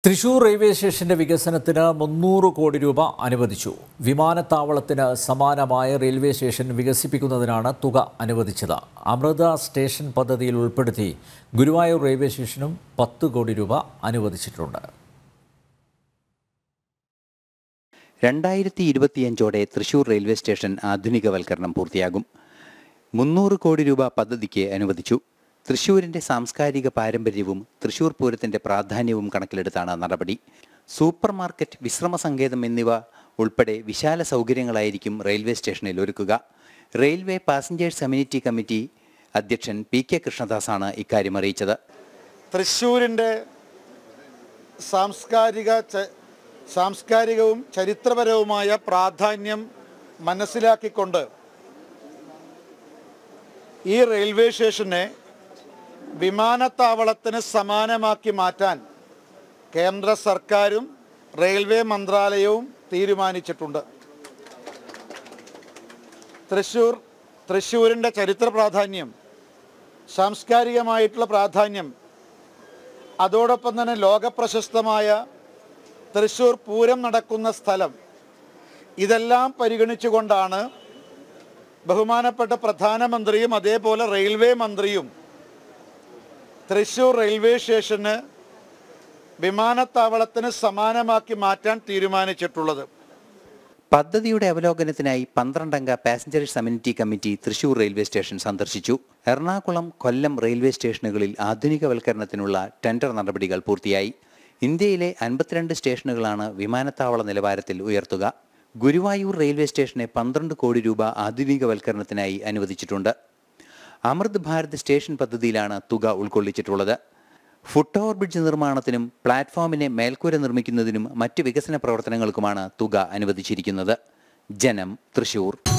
Thrissur railway സ്റ്റേഷന്റെ വികസനത്തിന് മുന്നൂറ് കോടി രൂപ അനുവദിച്ചു വിമാനത്താവളത്തിന് സമാനമായ റെയിൽവേ സ്റ്റേഷൻ വികസിപ്പിക്കുന്നതിനാണ് തുക അനുവദിച്ചത് അമൃത സ്റ്റേഷൻ പദ്ധതിയിൽ ഉൾപ്പെടുത്തി ഗുരുവായൂർ റെയിൽവേ സ്റ്റേഷനും പത്ത് കോടി രൂപ അനുവദിച്ചിട്ടുണ്ട് രണ്ടായിരത്തി ഇരുപത്തിയഞ്ചോടെ തൃശൂർ റെയിൽവേ സ്റ്റേഷൻ ആധുനികവൽക്കരണം പൂർത്തിയാകും മുന്നൂറ് കോടി രൂപ പദ്ധതിക്ക് അനുവദിച്ചു തൃശൂരിൻ്റെ സാംസ്കാരിക പാരമ്പര്യവും തൃശൂർ പൂരത്തിൻ്റെ പ്രാധാന്യവും കണക്കിലെടുത്താണ് നടപടി സൂപ്പർ മാർക്കറ്റ് വിശ്രമ സങ്കേതം എന്നിവ ഉൾപ്പെടെ വിശാല സൗകര്യങ്ങളായിരിക്കും റെയിൽവേ സ്റ്റേഷനിൽ ഒരുക്കുക റെയിൽവേ പാസഞ്ചേഴ്സ് കമ്മ്യൂണിറ്റി കമ്മിറ്റി അധ്യക്ഷൻ പി കെ കൃഷ്ണദാസാണ് ഇക്കാര്യം അറിയിച്ചത് തൃശ്ശൂരിൻ്റെ സാംസ്കാരിക ച- സാംസ്കാരികവും ചരിത്രപരവുമായ പ്രാധാന്യം മനസ്സിലാക്കിക്കൊണ്ട് ഈ റെയിൽവേ സ്റ്റേഷനെ വിമാനത്താവളത്തിന് സമാനമാക്കി മാറ്റാൻ കേന്ദ്ര സർക്കാരും റെയിൽവേ മന്ത്രാലയവും തീരുമാനിച്ചിട്ടുണ്ട് തൃശ്ശൂർ തൃശ്ശൂരിൻ്റെ ചരിത്ര പ്രാധാന്യം സാംസ്കാരികമായിട്ടുള്ള പ്രാധാന്യം അതോടൊപ്പം തന്നെ ലോകപ്രശസ്തമായ തൃശ്ശൂർ പൂരം നടക്കുന്ന സ്ഥലം ഇതെല്ലാം പരിഗണിച്ചുകൊണ്ടാണ് ബഹുമാനപ്പെട്ട പ്രധാനമന്ത്രിയും അതേപോലെ റെയിൽവേ മന്ത്രിയും തൃശ്ശൂർ റെയിൽവേ സ്റ്റേഷന് വിമാനത്താവളത്തിന് സമാനമാക്കി മാറ്റാൻ തീരുമാനിച്ചിട്ടുള്ളത് പദ്ധതിയുടെ അവലോകനത്തിനായി പന്ത്രണ്ടംഗ passengers community committee Thrissur railway station സന്ദർശിച്ചു എറണാകുളം കൊല്ലം റെയിൽവേ സ്റ്റേഷനുകളിൽ ആധുനികവൽക്കരണത്തിനുള്ള ടെൻഡർ നടപടികൾ പൂർത്തിയായി ഇന്ത്യയിലെ അൻപത്തിരണ്ട് സ്റ്റേഷനുകളാണ് വിമാനത്താവള നിലവാരത്തിൽ ഉയർത്തുക ഗുരുവായൂർ റെയിൽവേ സ്റ്റേഷനെ പന്ത്രണ്ട് കോടി രൂപ ആധുനികവൽക്കരണത്തിനായി അനുവദിച്ചിട്ടുണ്ട് അമൃത് ഭാരത് സ്റ്റേഷൻ പദ്ധതിയിലാണ് തുക ഉൾക്കൊള്ളിച്ചിട്ടുള്ളത് ഫുട് ഓവർ ബ്രിഡ്ജ് നിർമ്മാണത്തിനും പ്ലാറ്റ്ഫോമിനെ മേൽക്കൂര നിർമ്മിക്കുന്നതിനും മറ്റ് വികസന പ്രവർത്തനങ്ങൾക്കുമാണ് തുക അനുവദിച്ചിരിക്കുന്നത് ജനം തൃശൂർ